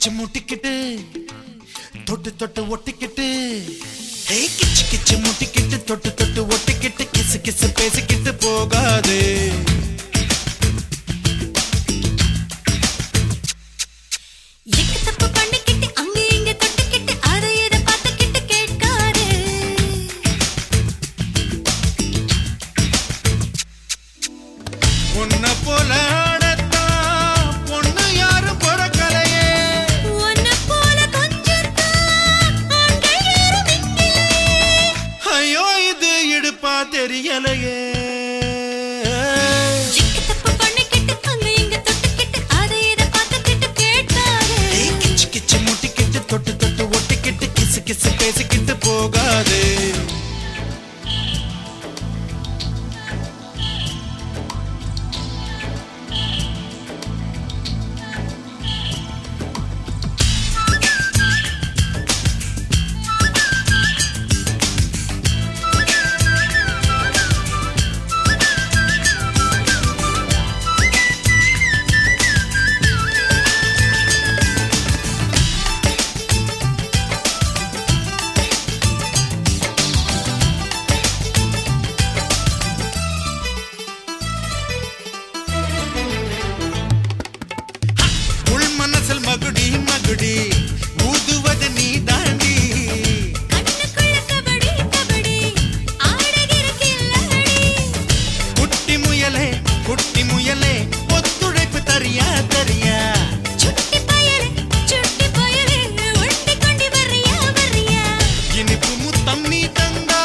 கிச்சு முட்டிக்கிட்டு தொட்டு தொட்டு ஒட்டிக்கிட்டு ஏய் கிச்சு கிச்சு முட்டிக்கிட்டு தொட்டு தொட்டு ஒட்டிக்கிட்டு கிசு கிசு பேசிக்கிட்டு போகாது எக்கு தப்பு பண்ணிக்கிட்டு அங்க இங்க தொட்டுக்கிட்டு அதை இதை பார்த்துக்கிட்டு கேட்காது உன்னை போல ஆடத்தான் பொண்ணு யாரும் பிறக்கலையே உன்னை போல கொஞ்சத்தான் ஆண்கள் யாரும் இங்கில்லையே. ஐயோ இது இடுப்பா தெரியலையே எக்கு தப்பு பண்ணிக்கிட்டு அங்க இங்க தொட்டுக்கிட்டு அதை இதை பார்த்துக்கிட்டு கேட்காது ஏய் கிச்சு கிச்சு முட்டிக்கிட்டு தொட்டு தொட்டு ஒட்டிக்கிட்டு கிசு கிசு பேசிக்கிட்டு போகாது உள் மனசில் மகுடி மகுடி ஊதுவது நீ தாண்டி கண்ணுக்குள்ள கபடி கபடி ஆடுகிற கில்லாடி குட்டி முயலே குட்டி முயலே ஒத்துழைப்பு தரியா தரியா சுட்டி பயலே சுட்டி பயலே ஒட்டி கொண்டு வர்றியா வர்றியா இனிப்பு முத்தம் நீ தந்தா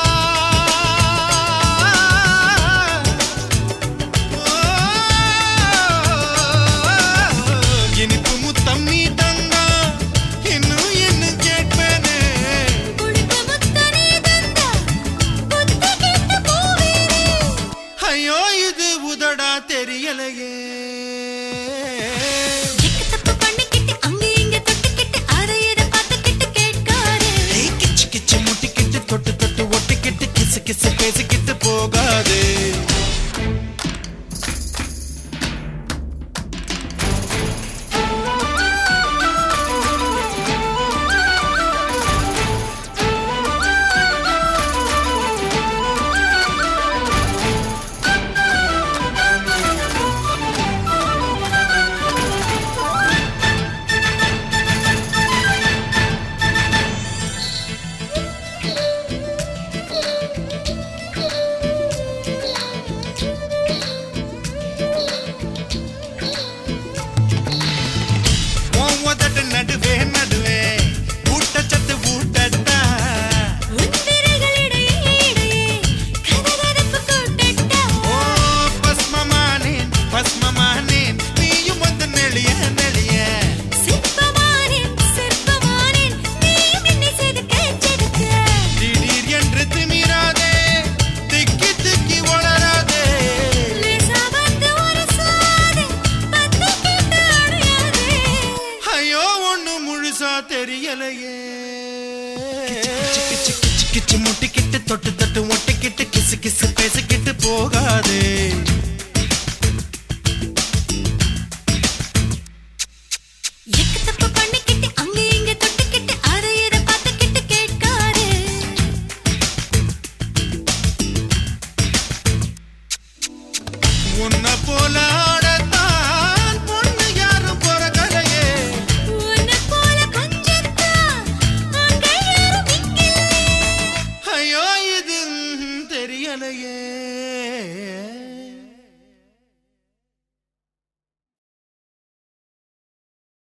இனிப்பு முத்தம் நீ தந்தா இன்னும் என்ன கேட்பேனே குளிக்க முத்தனே தந்தா புத்து கேட்டு போவேனே ஐயோ இது உதடா தெரியலையே எக்கு தப்பு பண்ணிக்கிட்டு அங்க இங்க தொட்டுக்கிட்டு அதை இதை பார்த்துக்கிட்டு கேட்காது ஏய் கிச்சு கிச்சு முட்டிக்கிட்டு தொட்டு தொட்டு ஒட்டிக்கிட்டு கிசு கிசு பேசிக்கிட்டு போகாது உன் உதட்டு நடுவே நடுவே ஊட்டச்சத்து ஊட்டத்தா உன் விரல்களிடையே இடையே கதகதப்பு கூட்டட்டா ஓ பஸ்மமானேன் பஸ்மமானேன் நீயும் வந்து நெளிய நெளிய சிற்பமானேன் சிற்பமானேன் நீயும் என்னை செதுக்க செதுக்க திடீர் என்று திமிராதே திக்கி திக்கி வளராதே லேசா வந்து ஒரு சாதே பத்து கேட்டு அடையாதே ஐயோ ஒண்ணு முழுசா தெரியலையே கிச்சு கிச்சு கிச்சு கிச்சு முட்டிக்கிட்டு தொட்டு தொட்டு ஒட்டிக்கிட்டு கிசு கிசு பேசிக்கிட்டு போகாதே எக்கு தப்பு பண்ணிக்கிட்டு அங்க இங்க தொட்டுக்கிட்டு அதை இதை பார்த்துக்கிட்டு கேட்காது உன்னை போல ஆடத்தான் பொண்ணு யாரும் பிறக்கலையே உன்னை போல கொஞ்சத்தான் ஆண்கள் யாரும் இங்கில்லையே ஐயோ இது ம், தெரியலையே